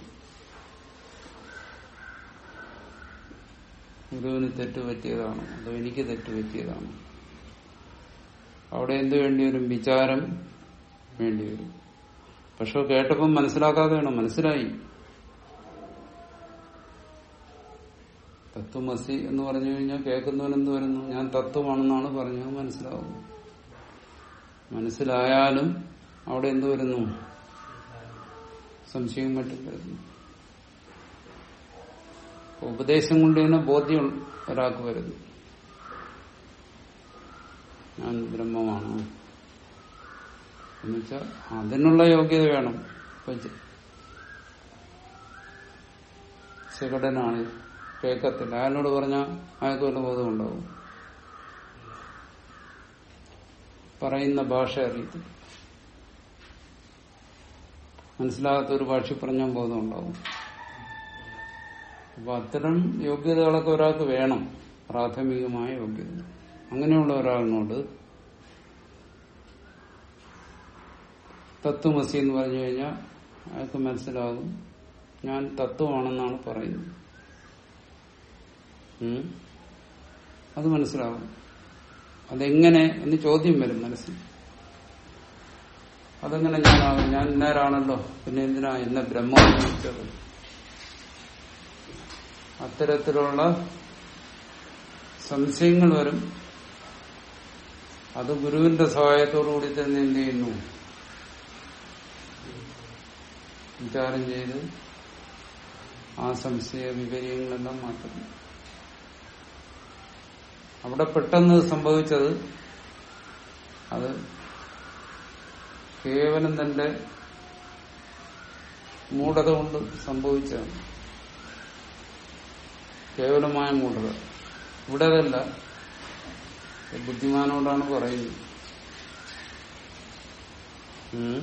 ഗുരുവിന് തെറ്റ് പറ്റിയതാണ് അതോ എനിക്ക് തെറ്റ് പറ്റിയതാണ് അവിടെ എന്ത് വേണ്ടി വരും വിചാരം വേണ്ടി വരും പക്ഷെ കേട്ടപ്പം മനസ്സിലാക്കാതെ വേണം മനസ്സിലായി തത്വമസി എന്ന് പറഞ്ഞു കഴിഞ്ഞാൽ കേൾക്കുന്നവൻ എന്ത് വരുന്നു ഞാൻ തത്വമാണെന്നാണ് പറഞ്ഞത് മനസ്സിലാവും മനസ്സിലായാലും അവിടെ എന്ത് വരുന്നു സംശയവും മറ്റും വരുന്നു ഉപദേശം കൊണ്ട് തന്നെ ബോധ്യം ഒരാൾക്ക് വരുന്നു ഞാൻ ബ്രഹ്മമാണ് എന്നുവെച്ചാൽ അതിനുള്ള യോഗ്യത വേണം ശകടനാണ് കേക്കത്തില്ല അയാളോട് പറഞ്ഞാൽ അയാൾക്ക് വല്ല ബോധം ഉണ്ടാവും പറയുന്ന ഭാഷ അറിയത്തില്ല മനസ്സിലാകാത്ത ഒരു ഭാഷ പറഞ്ഞാൽ ബോധം ഉണ്ടാവും അപ്പൊ അത്തരം യോഗ്യതകളൊക്കെ ഒരാൾക്ക് വേണം പ്രാഥമികമായ യോഗ്യത അങ്ങനെയുള്ള ഒരാളിനോട് തത്വമസി എന്ന് പറഞ്ഞു കഴിഞ്ഞാൽ അയാൾക്ക് മനസ്സിലാകും ഞാൻ തത്വമാണെന്നാണ് പറയുന്നത് ഉം. അത് മനസ്സിലാകും അതെങ്ങനെ എന്ന് ചോദ്യം വരും മനസ്സിൽ അതെങ്ങനെ ഞാനാകും ഞാൻ ഇന്നേരാണല്ലോ പിന്നെ എന്തിനാ എന്നെ ബ്രഹ്മം വിളിച്ചത് അത്തരത്തിലുള്ള സംശയങ്ങൾ വരും അത് ഗുരുവിന്റെ സഹായത്തോടുകൂടി തന്നെ എന്ത് ചെയ്യുന്നു വിചാരം ചെയ്ത് ആ സംശയ വിപര്യങ്ങളെല്ലാം മാറ്റുന്നു അവിടെ പെട്ടെന്ന് സംഭവിച്ചത് അത് കേവലം തന്റെ മൂഢത കൊണ്ട് സംഭവിച്ചതാണ് കേവലമായ മൂഢത ഇവിടെ അതല്ല ബുദ്ധിമാനോടാണ് പറയുന്നത് ഉം.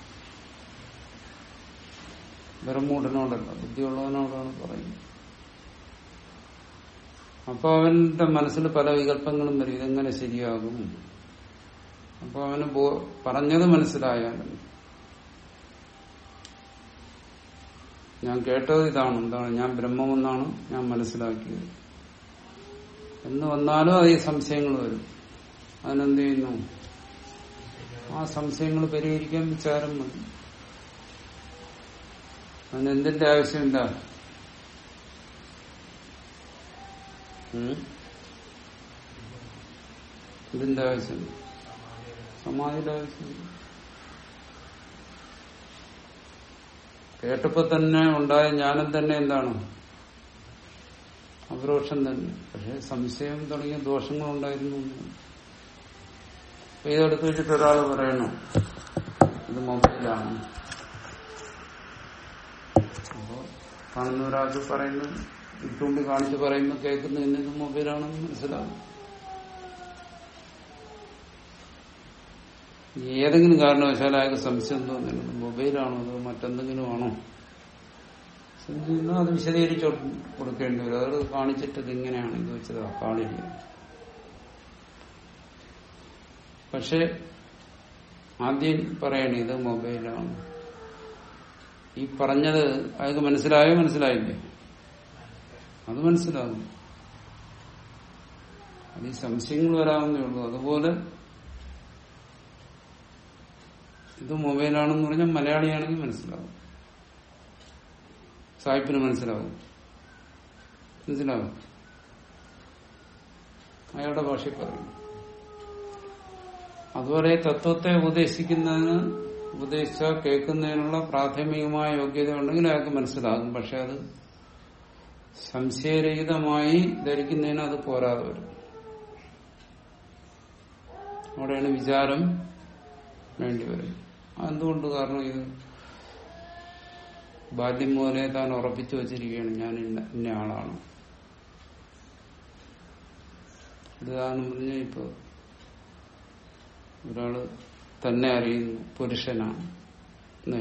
വെറും മൂഢനോടല്ല ബുദ്ധിയുള്ളവനോടാണ് പറയുന്നത് അപ്പൊ അവന്റെ മനസ്സിൽ പല വികല്പങ്ങളും വരും ഇതെങ്ങനെ ശരിയാകും അപ്പൊ അവന് ബോ- പറഞ്ഞത് മനസ്സിലായാലും ഞാൻ കേട്ടത് ഇതാണ് എന്താണ് ഞാൻ ബ്രഹ്മമെന്നാണ് ഞാൻ മനസ്സിലാക്കിയത് എന്ന് വന്നാലും അത് ഈ സംശയങ്ങൾ വരും അതിനെന്ത് ചെയ്യുന്നു ആ സംശയങ്ങൾ പരിഹരിക്കാൻ വിചാരം മതി അതിന് എന്തിന്റെ ആവശ്യമില്ല ഉം? ഇതിന്റെ ആവശ്യമില്ല സമാധിയുടെ ആവശ്യമില്ല കേട്ടപ്പോ തന്നെ ഉണ്ടായ ജ്ഞാനം തന്നെ എന്താണ് അപരോക്ഷം തന്നെ പക്ഷെ സംശയം തുടങ്ങിയ ദോഷങ്ങൾ ഉണ്ടായിരുന്നു എന്ന്. അപ്പൊ ഇതെടുത്ത് വെച്ചിട്ട് ഒരാൾ പറയണു ഇത് മൊബൈലാണ് അപ്പോ കാണുന്ന ഒരാൾക്ക് പറയുന്നു ഇട്ടുകൊണ്ട് കാണിച്ച് പറയുമ്പോ കേൾക്കുന്നതിന് ഇത് മൊബൈലാണെന്ന് മനസ്സിലാവും ഏതെങ്കിലും കാരണവശാൽ അയാൾക്ക് സംശയം തോന്നുന്നുണ്ട് മൊബൈലാണോ അതോ മറ്റെന്തെങ്കിലും ആണോ സംശയം അത് വിശദീകരിച്ച് കൊടുക്കേണ്ടി വരും അത് കാണിച്ചിട്ട് ഇത് ഇങ്ങനെയാണ് ഇത് വെച്ചത് കാണില്ല പക്ഷെ ആദ്യം പറയണേ ഇത് മൊബൈലാണ് ഈ പറഞ്ഞത് അയാൾക്ക് മനസ്സിലായോ മനസ്സിലായില്ലേ അത് മനസ്സിലാകും അത് ഈ സംശയങ്ങൾ വരാവുന്നേ ഉള്ളൂ അതുപോലെ ഇത് മൊബൈലാണെന്ന് പറഞ്ഞാൽ മലയാളിയാണെങ്കിൽ മനസ്സിലാവും സാഹിബിന് മനസ്സിലാവും മനസ്സിലാവും അയാളുടെ ഭാഷയിൽ പറയും അതുപോലെ തത്വത്തെ ഉപദേശിക്കുന്നതിന് ഉപദേശിച്ച കേൾക്കുന്നതിനുള്ള പ്രാഥമികമായ യോഗ്യത ഉണ്ടെങ്കിൽ അയാൾക്ക് മനസ്സിലാകും പക്ഷെ അത് സംശയരഹിതമായി ധരിക്കുന്നതിന് അത് പോരാതെ വരും അവിടെയാണ് വിചാരം വേണ്ടിവരും എന്തുകൊണ്ട് കാരണം ഇത് ബാല്യം മുതലേ താൻ ഉറപ്പിച്ചു വച്ചിരിക്കുകയാണ് ഞാൻ ഇന്ന ഇന്ന ആളാണ് ഉദാഹരണം പറഞ്ഞ ഇപ്പൊ ഒരാള് തന്നെ അറിയുന്നു പുരുഷനാണ് അല്ലേ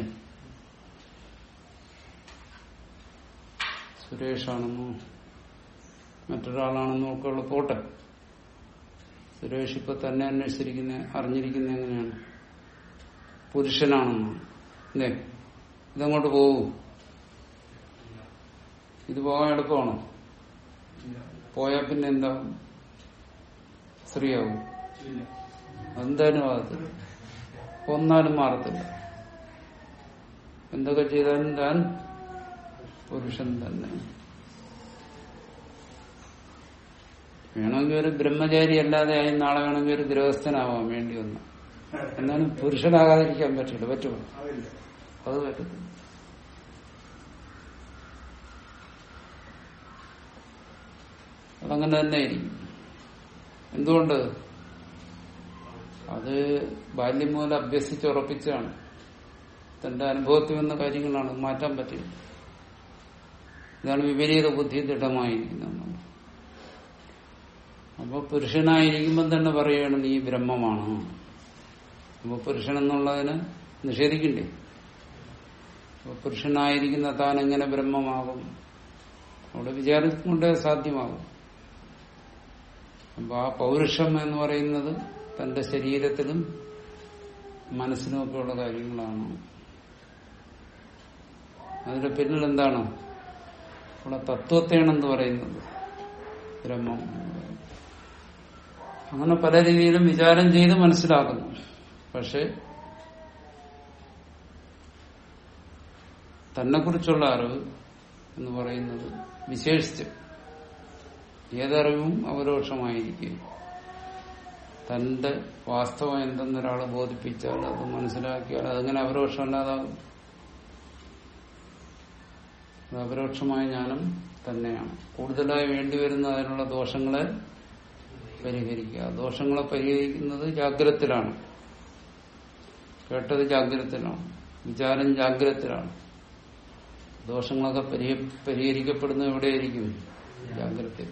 സുരേഷാണെന്നോ മറ്റൊരാളാണെന്നോ ഒക്കെ ഉള്ള പോട്ടെ സുരേഷ് ഇപ്പൊ തന്നെ അന്വേഷിച്ചിരിക്കുന്ന അറിഞ്ഞിരിക്കുന്ന എങ്ങനെയാണ് പുരുഷനാണെന്നോ അല്ലേ ഇതങ്ങോട്ട് പോവും ഇത് പോകാൻ എളുപ്പമാണോ പോയാൽ പിന്നെ എന്താ സ്ത്രീയാവും എന്തായാലും ആകത്തില്ല ഒന്നാലും മാറത്തില്ല എന്തൊക്കെ ചെയ്താലും താൻ പുരുഷൻ തന്നെ വേണമെങ്കിൽ ഒരു ബ്രഹ്മചാരി അല്ലാതെ ആയി നാളെ വേണമെങ്കിൽ ഒരു ഗൃഹസ്ഥനാവാൻ വേണ്ടി വന്നു എന്നാലും പുരുഷനാകാതിരിക്കാൻ പറ്റില്ല പറ്റുമോ അത് പറ്റത്തില്ല അതങ്ങനെ തന്നെ ആയിരിക്കും എന്തുകൊണ്ട് അത് ബാല്യം മുതൽ അഭ്യസിച്ചുറപ്പിച്ചാണ് തന്റെ അനുഭവത്തിൽ വന്ന കാര്യങ്ങളാണ് മാറ്റാൻ പറ്റില്ല ഇതാണ് വിപരീത ബുദ്ധി ദൃഢമായിരിക്കുന്നത് അപ്പൊ പുരുഷനായിരിക്കുമ്പോൾ തന്നെ പറയുകയാണ് നീ ബ്രഹ്മമാണ് അപ്പൊ പുരുഷൻ എന്നുള്ളതിന് നിഷേധിക്കണ്ടേ അപ്പൊ പുരുഷനായിരിക്കുന്ന താൻ എങ്ങനെ ബ്രഹ്മമാകും അവിടെ വിചാരം കൊണ്ടേ സാധ്യമാകും അപ്പൊ ആ പൗരുഷം എന്ന് പറയുന്നത് തന്റെ ശരീരത്തിലും മനസ്സിനുമൊക്കെ ഉള്ള കാര്യങ്ങളാണ് അതിന്റെ പിന്നിൽ എന്താണ് ഇവിടെ തത്വത്തെയാണെന്ന് പറയുന്നത് ബ്രഹ്മം അങ്ങനെ പല രീതിയിലും വിചാരം ചെയ്ത് മനസ്സിലാക്കുന്നു പക്ഷെ തന്നെ കുറിച്ചുള്ള അറിവ് എന്ന് പറയുന്നത് വിശേഷിച്ച് ഏതറിവും അപരോക്ഷമായിരിക്കും തന്റെ വാസ്തവം എന്തെന്നൊരാൾ ബോധിപ്പിച്ചാൽ അത് മനസ്സിലാക്കിയാൽ അതങ്ങനെ അപരോക്ഷമല്ലാതാകും അത് അപരോക്ഷമായ ജ്ഞാനം തന്നെയാണ് കൂടുതലായി വേണ്ടിവരുന്ന അതിനുള്ള ദോഷങ്ങളെ പരിഹരിക്കുക ദോഷങ്ങളെ പരിഹരിക്കുന്നത് ജാഗ്രതത്തിലാണ് കേട്ടത് ജാഗ്രതത്തിലാണ് വിചാരം ജാഗ്രതത്തിലാണ് ദോഷങ്ങളൊക്കെ പരിഹരിക്കപ്പെടുന്നത് എവിടെയായിരിക്കും ജാഗ്രത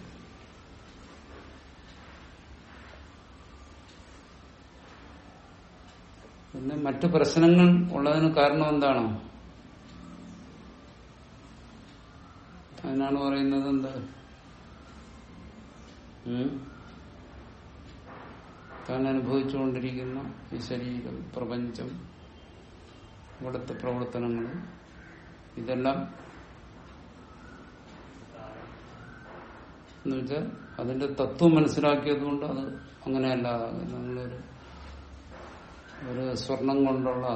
പിന്നെ മറ്റു പ്രശ്നങ്ങൾ ഉള്ളതിന് കാരണം എന്താണ് അതിനാണ് പറയുന്നത് എന്താ താൻ അനുഭവിച്ചുകൊണ്ടിരിക്കുന്ന ഈ ശരീരം പ്രപഞ്ചം ഇവിടുത്തെ പ്രവർത്തനങ്ങൾ ഇതെല്ലാം എന്നുവെച്ചാൽ അതിന്റെ തത്വം മനസ്സിലാക്കിയത് കൊണ്ട് അത് അങ്ങനെ അല്ലാതാകും നമ്മളൊരു ഒരു സ്വർണം കൊണ്ടുള്ള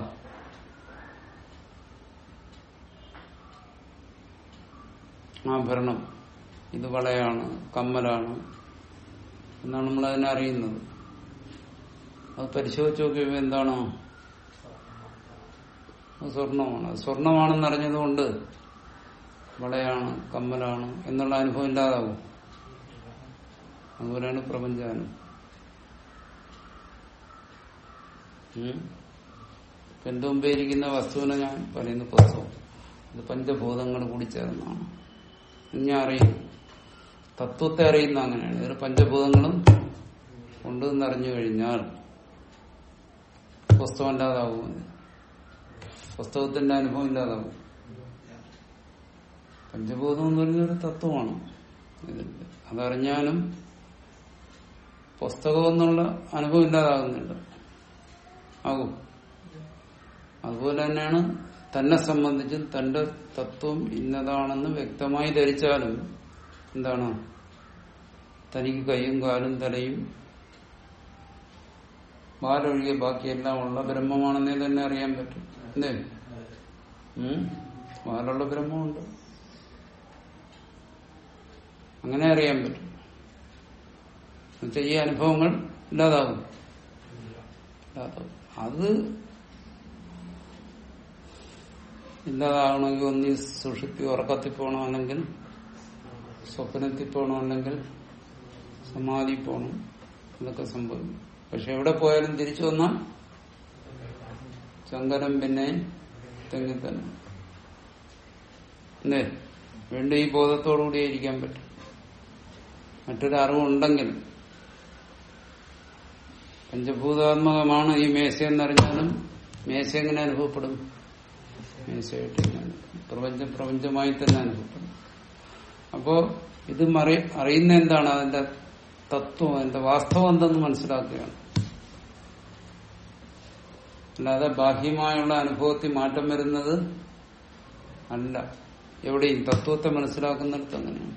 ആഭരണം ഇത് വളയാണ് കമ്മലാണ് എന്നാണ് നമ്മൾ അതിനെ അറിയുന്നത് അത് പരിശോധിച്ച് നോക്കിയപ്പോൾ എന്താണോ അത് സ്വർണമാണ് അത് സ്വർണമാണെന്ന് അറിഞ്ഞതുകൊണ്ട് വളയാണ് കമ്മലാണ് എന്നുള്ള അനുഭവം ഇല്ലാതാവും അതുപോലെയാണ് പ്രപഞ്ചാനം എന്റെ മുമ്പേ ഇരിക്കുന്ന വസ്തുവിനെ ഞാൻ പറയുന്ന പുസ്തകം ഇത് പഞ്ചഭൂതങ്ങൾ കൂടി ചേർന്നാണ് ഞാൻ അറിയും തത്വത്തെ അറിയുന്ന അങ്ങനെയാണ് ഇതിൽ പഞ്ചഭൂതങ്ങളും ഉണ്ടെന്ന് അറിഞ്ഞു കഴിഞ്ഞാൽ പുസ്തകം ഇല്ലാതാവും പുസ്തകത്തിന്റെ അനുഭവം ഇല്ലാതാവും പഞ്ചഭൂതം എന്ന് പറയുന്ന ഒരു തത്വമാണ് ഇതിന്റെ അതറിഞ്ഞാലും പുസ്തകം എന്നുള്ള അനുഭവം ഇല്ലാതാകുന്നുണ്ട് ആകും അതുപോലെ തന്നെയാണ് തന്നെ സംബന്ധിച്ചും തന്റെ തത്വം ഇന്നതാണെന്ന് വ്യക്തമായി ധരിച്ചാലും എന്താണ് തനിക്ക് കൈയും കാലും തലയും ബാലൊഴികെ ബാക്കിയെല്ലാം ഉള്ള ബ്രഹ്മമാണെന്നേ തന്നെ അറിയാൻ പറ്റും എന്തേ ഉം? ബാലുള്ള ബ്രഹ്മമുണ്ട് അങ്ങനെ അറിയാൻ പറ്റും എന്നുവെച്ചാൽ ഈ അനുഭവങ്ങൾ ഇല്ലാതാകും ഇല്ലാതാകും അത് ഇല്ലാതാകണമെങ്കിൽ ഒന്നീ സുഷുപ്തി ഉറക്കത്തിൽ പോകണം അല്ലെങ്കിൽ സ്വപ്നത്തിൽ പോകണം അല്ലെങ്കിൽ സമാധി പോകണം ഇതൊക്കെ സംഭവിക്കും പക്ഷെ എവിടെ പോയാലും തിരിച്ചു വന്നാൽ ചങ്കരം പിന്നെ തെങ്ങി തന്നെ അല്ലേ വീണ്ടും ഈ ബോധത്തോടുകൂടി ഇരിക്കാൻ പറ്റും മറ്റൊരു അറിവുണ്ടെങ്കിൽ പഞ്ചഭൂതാത്മകമാണ് ഈ മേശ എന്നറിഞ്ഞാലും മേശ എങ്ങനെ അനുഭവപ്പെടും മേശയായിട്ട് ഇങ്ങനെ പ്രപഞ്ചം പ്രപഞ്ചമായി തന്നെ അനുഭവപ്പെടും അപ്പോ ഇത് മറി അറിയുന്ന എന്താണ് അതിന്റെ തത്വം അതിന്റെ വാസ്തവം എന്തെന്ന് മനസ്സിലാക്കുകയാണ് അല്ലാതെ ബാഹ്യമായുള്ള അനുഭവത്തിൽ മാറ്റം വരുന്നത് അല്ല എവിടെയും തത്വത്തെ മനസ്സിലാക്കുന്നിടത്ത് അങ്ങനെയാണ്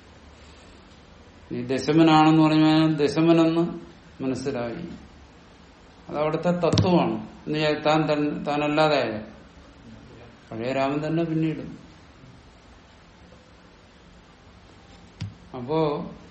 ഈ ദശമനാണെന്ന് പറഞ്ഞാൽ ദശമനെന്ന് മനസ്സിലായി അത് അവിടുത്തെ തത്വമാണ് എന്ന് ഞാൻ താൻ തന്നെ താനല്ലാതെ പഴയ രാമൻ തന്നെ പിന്നീട് അപ്പോ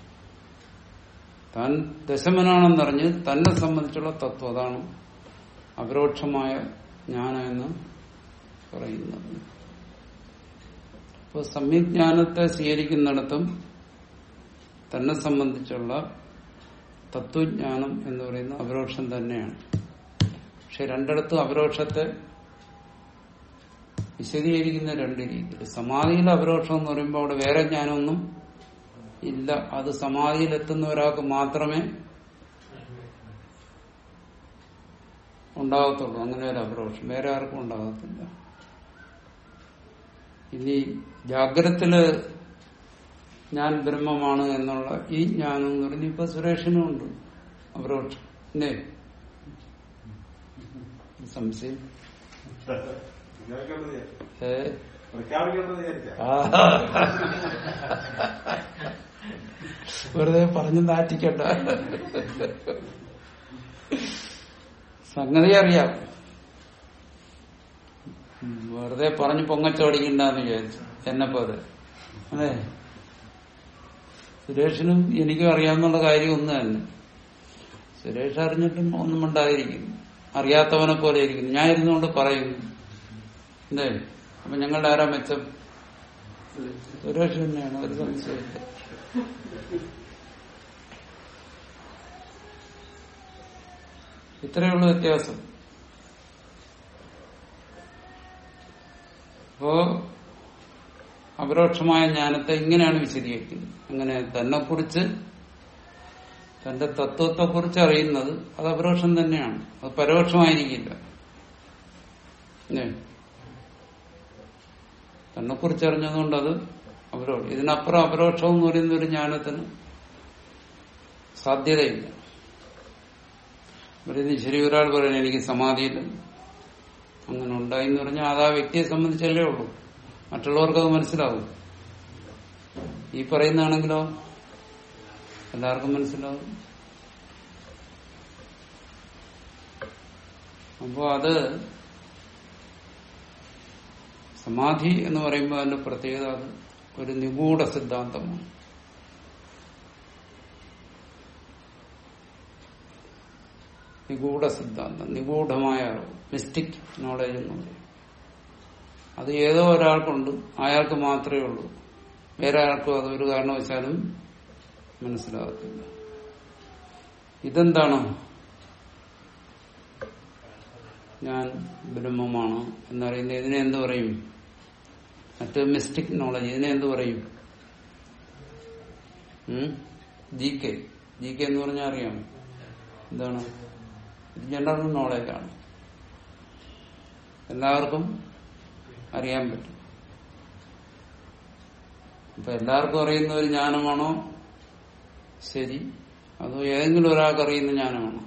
താൻ ദശമനാണെന്നറിഞ്ഞ് തന്നെ സംബന്ധിച്ചുള്ള തത്വം അതാണ് അപരോക്ഷമായ ജ്ഞാനം എന്ന് പറയുന്നത് അപ്പോൾ സമ്യജ്ഞാനത്തെ സ്വീകരിക്കുന്നിടത്തും തന്നെ സംബന്ധിച്ചുള്ള തത്വജ്ഞാനം എന്ന് പറയുന്ന അപരോക്ഷം തന്നെയാണ് പക്ഷെ രണ്ടിടത്തും അപരോക്ഷത്തെ വിശദീകരിക്കുന്ന രണ്ട് രീതിയിൽ സമാധിയിൽ അപരോക്ഷം എന്ന് പറയുമ്പോൾ അവിടെ വേറെ ജ്ഞാനമൊന്നും ഇല്ല അത് സമാധിയിലെത്തുന്ന ഒരാൾക്ക് മാത്രമേ ഉണ്ടാകത്തുള്ളൂ അങ്ങനെ ഒരു അപരോക്ഷം വേറെ ആർക്കും ഉണ്ടാകത്തില്ല ഇനി ജാഗ്രതത്തില് ഞാൻ ബ്രഹ്മമാണ് എന്നുള്ള ഈ ജ്ഞാനം എന്ന് പറഞ്ഞ ഇപ്പൊ സുരേഷിനും ഉണ്ട് അപരോക്ഷം അല്ലേ സംശയം ഏ പ്രഖ്യാപിക്കേണ്ടത് വിചാരിച്ച ആ. വെറുതെ പറഞ്ഞു നാറ്റിക്കണ്ട സംഗതി അറിയാം ഉം, വെറുതെ പറഞ്ഞു പൊങ്ങച്ചോടിക്കണ്ടെന്ന് വിചാരിച്ചു എന്നെ പോലെ അതെ സുരേഷിനും എനിക്കും അറിയാവുന്ന കാര്യം ഒന്ന് തന്നെ സുരേഷ് അറിഞ്ഞിട്ടും ഒന്നും ഉണ്ടായിരിക്കും അറിയാത്തവനെ പോലെ ഇരിക്കുന്നു ഞാൻ ഇരുന്നുകൊണ്ട് പറയുന്നു എന്തേ അപ്പൊ ഞങ്ങളുടെ ആരാ മെച്ചം സുരേഷ് തന്നെയാണ് ഒരു സംശയമില്ല ഇത്രയുള്ള വ്യത്യാസം അപ്പോ അപരോക്ഷമായ ജ്ഞാനത്തെ ഇങ്ങനെയാണ് വിശദീകരിക്കുന്നത് അങ്ങനെ തന്നെ കുറിച്ച് തന്റെ തത്വത്തെക്കുറിച്ച് അറിയുന്നത് അത് അപരോക്ഷം തന്നെയാണ് അത് പരോക്ഷമായിരിക്കില്ല അല്ലേ തന്നെ കുറിച്ച് അറിഞ്ഞതുകൊണ്ട് അത് അപരോക്ഷം ഇതിനപ്പുറം അപരോക്ഷം എന്ന് പറയുന്ന ഒരു ജ്ഞാനത്തിന് സാധ്യതയില്ല ഇവിടെ ശരി ഒരാൾ പറയുന്നത് എനിക്ക് സമാധിയില്ല അങ്ങനെ ഉണ്ടായി എന്ന് പറഞ്ഞാൽ അത് ആ വ്യക്തിയെ സംബന്ധിച്ചല്ലേ ഉള്ളൂ മറ്റുള്ളവർക്ക് അത് മനസ്സിലാവും ഈ പറയുന്നതാണെങ്കിലോ എല്ലാവർക്കും മനസ്സിലാവും അപ്പോ അത് സമാധി എന്ന് പറയുമ്പോൾ അതിന്റെ പ്രത്യേകത അത് ഒരു നിഗൂഢ സിദ്ധാന്തമാണ് നിഗൂഢ സിദ്ധാന്തം നിഗൂഢമായ അറിവ് മിസ്റ്റിക് നോളജ് എന്ന് പറയും അത് ഏതോ ഒരാൾക്കുണ്ട് അയാൾക്ക് മാത്രമേ ഉള്ളൂ വേറെ ആൾക്കും അത് ഒരു കാരണവശാലും മനസ്സിലാകത്തില്ല ഇതെന്താണ് ഞാൻ ബ്രഹ്മമാണ് എന്നറിയുന്ന ഇതിനെ എന്ത് പറയും മറ്റ് മിസ്റ്റിക് നോളജ് ഇതിനെ എന്ത് പറയും ജി കെ ജി കെ എന്ന് പറഞ്ഞാൽ അറിയാം എന്താണ് ഇത് ജനറൽ നോളജാണ് എല്ലാവർക്കും അറിയാൻ പറ്റും അപ്പൊ എല്ലാവർക്കും അറിയുന്ന ഒരു ജ്ഞാനമാണോ ശരി അതോ ഏതെങ്കിലും ഒരാൾക്ക് അറിയുന്ന ജ്ഞാനമാണോ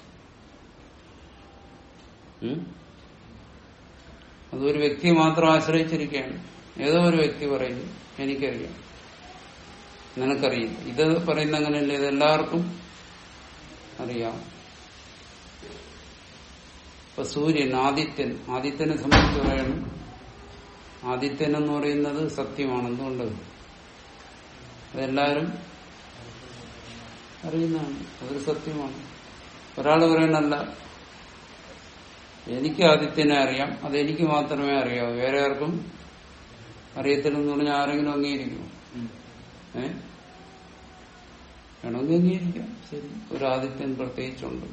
ഉം? അതൊരു വ്യക്തിയെ മാത്രം ആശ്രയിച്ചിരിക്കുകയാണ് ഏതോ ഒരു വ്യക്തി പറയുന്നു എനിക്കറിയാം നിനക്കറിയില്ല ഇത് പറയുന്ന അങ്ങനെയല്ല ഇത് എല്ലാവർക്കും അറിയാം ഇപ്പൊ സൂര്യൻ ആദിത്യൻ ആദിത്യനെ സംബന്ധിച്ച് പറയണം ആദിത്യൻ എന്ന് പറയുന്നത് സത്യമാണ് എന്തുകൊണ്ട് അതെല്ലാവരും അറിയുന്നതാണ് അതൊരു സത്യമാണ് ഒരാൾ പറയണല്ല എനിക്ക് ആദിത്യനെ അറിയാം അതെനിക്ക് മാത്രമേ അറിയാവൂ വേറെ ആർക്കും അറിയത്തില്ലെന്ന് പറഞ്ഞാൽ ആരെങ്കിലും അംഗീകരിക്കുമോ ഏ വേണമെങ്കിൽ അംഗീകരിക്കാം ശരി ഒരു ആദിത്യൻ പ്രത്യേകിച്ചുണ്ട്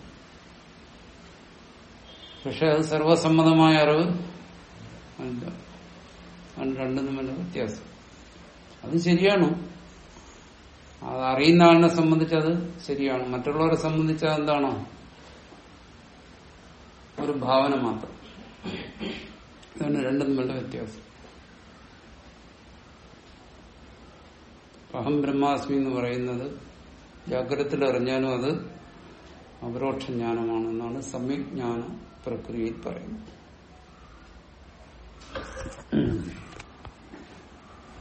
പക്ഷെ അത് സർവസമ്മതമായ അറിവ് അല്ല അത് രണ്ടും തമ്മിലുള്ള വ്യത്യാസം അത് ശരിയാണ് അത് അറിയുന്ന ആളിനെ സംബന്ധിച്ച് അത് ശരിയാണ് മറ്റുള്ളവരെ സംബന്ധിച്ച് അതെന്താണോ ഒരു ഭാവന മാത്രം ഇതാണ് രണ്ടും തമ്മിലുള്ള വ്യത്യാസം അഹം ബ്രഹ്മാസ്മി എന്ന് പറയുന്നത് ജാഗ്രതത്തിൽ അറിഞ്ഞാലും അത് അപരോക്ഷ ജ്ഞാനമാണെന്നാണ് സമ്യജ്ഞാന പ്രക്രിയയിൽ പറയുന്നത്